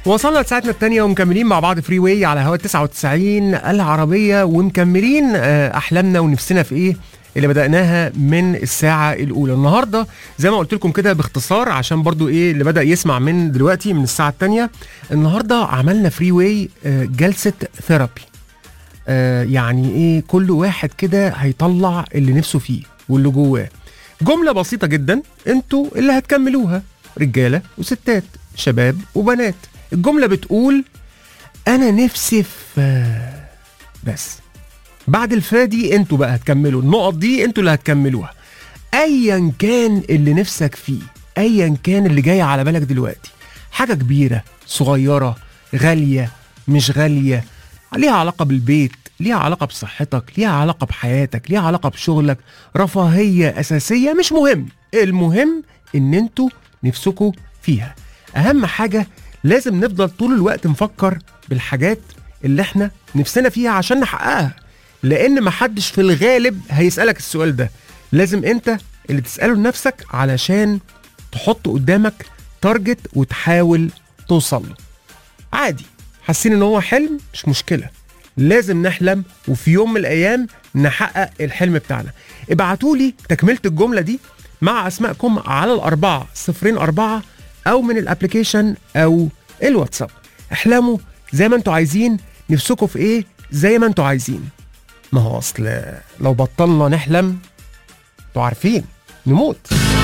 وصلنا لساعتنا الثانية ومكملين مع بعض فري واي على هوا 99 العربية ومكملين آه، أحلامنا ونفسنا في إيه اللي بدأناها من الساعة الأولى النهاردة زي ما قلت لكم كده باختصار عشان برضو إيه اللي بدأ يسمع من دلوقتي من الساعة الثانية النهاردة عملنا فري واي آه، جلسة ثيرابي آه، يعني إيه كل واحد كده هيطلع اللي نفسه فيه واللي جواه جملة بسيطة جدا انتوا اللي هتكملوها رجالة وستات شباب وبنات الجملة بتقول أنا نفسي في بس بعد الفا دي انتوا بقى هتكملوا النقط دي انتوا اللي هتكملوها ايا كان اللي نفسك فيه ايا كان اللي جاي على بالك دلوقتي حاجة كبيرة صغيرة غالية مش غالية ليها علاقة بالبيت ليها علاقة بصحتك ليها علاقة بحياتك ليها علاقة بشغلك رفاهية أساسية مش مهم المهم إن انتوا نفسكوا فيها أهم حاجة لازم نفضل طول الوقت نفكر بالحاجات اللي احنا نفسنا فيها عشان نحققها لأن محدش في الغالب هيسألك السؤال ده لازم انت اللي تسأله لنفسك علشان تحط قدامك تارجت وتحاول توصل له عادي حاسين ان هو حلم مش مشكله لازم نحلم وفي يوم من الايام نحقق الحلم بتاعنا ابعتوا لي تكمله الجمله دي مع اسمائكم على الاربعه صفرين اربعه او من الابلكيشن او الواتساب احلموا زي ما انتوا عايزين نفسكم في ايه زي ما انتوا عايزين ما هو اصل لو بطلنا نحلم انتوا عارفين نموت